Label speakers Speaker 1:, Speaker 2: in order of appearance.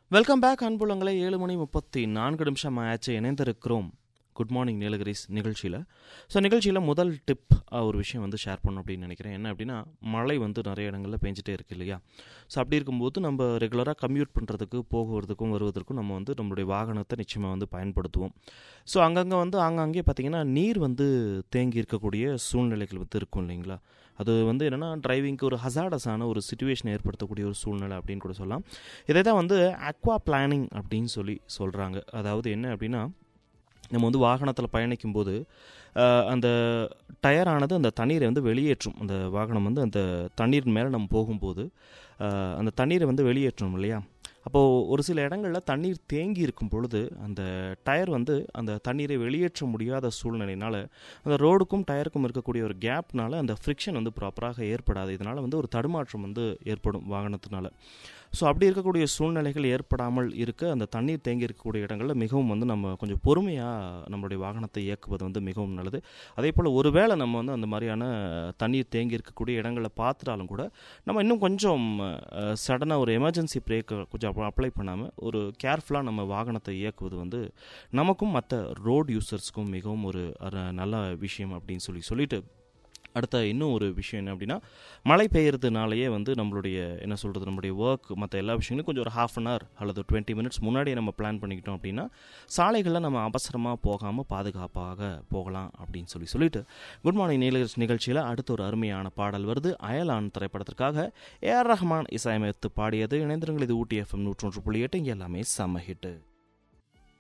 Speaker 1: welcome back அன்புள்ளங்களே ஏழு மணி முப்பத்தி நான்கு நிமிஷம் ஆச்சு இணைந்திருக்கிறோம் குட் மார்னிங் நீலகிரிஸ் நிகழ்ச்சியில் ஸோ நிகழ்ச்சியில் முதல் டிப் ஒரு விஷயம் வந்து ஷேர் பண்ணணும் அப்படின்னு நினைக்கிறேன் என்ன அப்படின்னா மழை வந்து நிறைய இடங்களில் பெஞ்சிட்டே இருக்கு இல்லையா ஸோ அப்படி இருக்கும்போது நம்ம ரெகுலராக கம்யூட் பண்ணுறதுக்கு போகிறதுக்கும் வருவதற்கும் நம்ம வந்து நம்மளுடைய வாகனத்தை நிச்சயமாக வந்து பயன்படுத்துவோம் ஸோ அங்கங்கே வந்து ஆங்காங்கே பார்த்திங்கன்னா நீர் வந்து தேங்கி இருக்கக்கூடிய சூழ்நிலைகள் வந்து இருக்கும் இல்லைங்களா அது வந்து என்னென்னா டிரைவிங்க்கு ஒரு ஹசாடஸான ஒரு சுச்சுவேஷன் ஏற்படுத்தக்கூடிய ஒரு சூழ்நிலை அப்படின்னு கூட சொல்லலாம் இதை தான் வந்து அக்வா பிளானிங் அப்படின்னு சொல்லி சொல்கிறாங்க அதாவது என்ன அப்படின்னா நம்ம வந்து வாகனத்தில் பயணிக்கும்போது அஹ், அந்த டயரானது அந்த தண்ணீரை வந்து வெளியேற்றும் அந்த வாகனம் வந்து அந்த தண்ணீர் மேலே நம்ம போகும்போது அஹ், அந்த தண்ணீரை வந்து வெளியேற்றணும் இல்லையா அப்போது ஒரு சில இடங்களில் தண்ணீர் தேங்கி இருக்கும் பொழுது அந்த டயர் வந்து அந்த தண்ணீரை வெளியேற்ற முடியாத சூழ்நிலையினால அந்த ரோடுக்கும் டயருக்கும் இருக்கக்கூடிய ஒரு கேப்னால அந்த ஃப்ரிக்ஷன் வந்து ப்ராப்பராக ஏற்படாது இதனால் வந்து ஒரு தடுமாற்றம் வந்து ஏற்படும் வாகனத்தினால ஸோ அப்படி இருக்கக்கூடிய சூழ்நிலைகள் ஏற்படாமல் இருக்க அந்த தண்ணீர் தேங்கி இருக்கக்கூடிய இடங்களில் மிகவும் வந்து நம்ம கொஞ்சம் பொறுமையாக நம்மளுடைய வாகனத்தை இயக்குவது வந்து மிகவும் நல்லது அதே போல் ஒருவேளை நம்ம வந்து அந்த மாதிரியான தண்ணீர் தேங்கி இருக்கக்கூடிய இடங்களை பார்த்துட்டாலும் கூட நம்ம இன்னும் கொஞ்சம் சடனாக ஒரு எமர்ஜென்சி பிரேக்கை கொஞ்சம் அப்ளை பண்ணாமல் ஒரு கேர்ஃபுல்லாக நம்ம வாகனத்தை இயக்குவது வந்து நமக்கும் மற்ற ரோட் யூசர்ஸ்க்கும் மிகவும் ஒரு அர- நல்ல விஷயம் அப்படின்னு சொல்லி சொல்லிட்டு அடுத்த இன்னும் ஒரு விஷயம் என்ன அப்படின்னா மழை பெய்யறதுனாலயே வந்து நம்மளுடைய என்ன சொல்கிறது நம்மளுடைய ஒர்க் மற்ற எல்லா விஷயங்களும் கொஞ்சம் ஒரு ஹாஃப் அன் ஹவர் அல்லது டுவெண்ட்டி மினிட்ஸ் முன்னாடியே நம்ம பிளான் பண்ணிக்கிட்டோம் அப்படின்னா சாலைகளில் நம்ம அவசரமாக போகாமல் பாதுகாப்பாக போகலாம் அப்படின்னு சொல்லி சொல்லிட்டு குட் மார்னிங் நீலகிரிஸ் நிகழ்ச்சியில் அடுத்த ஒரு அருமையான பாடல் வருது அயலான் திரைப்படத்திற்காக ஏஆர் ரஹ்மான் இசையமைத்து பாடியது இணைந்திருங்கள் இது ஊட்டி எஃப்எம் நூற்றொன்று புள்ளி எட்டு இங்கே எல்லாமே செம்ம ஹிட்டு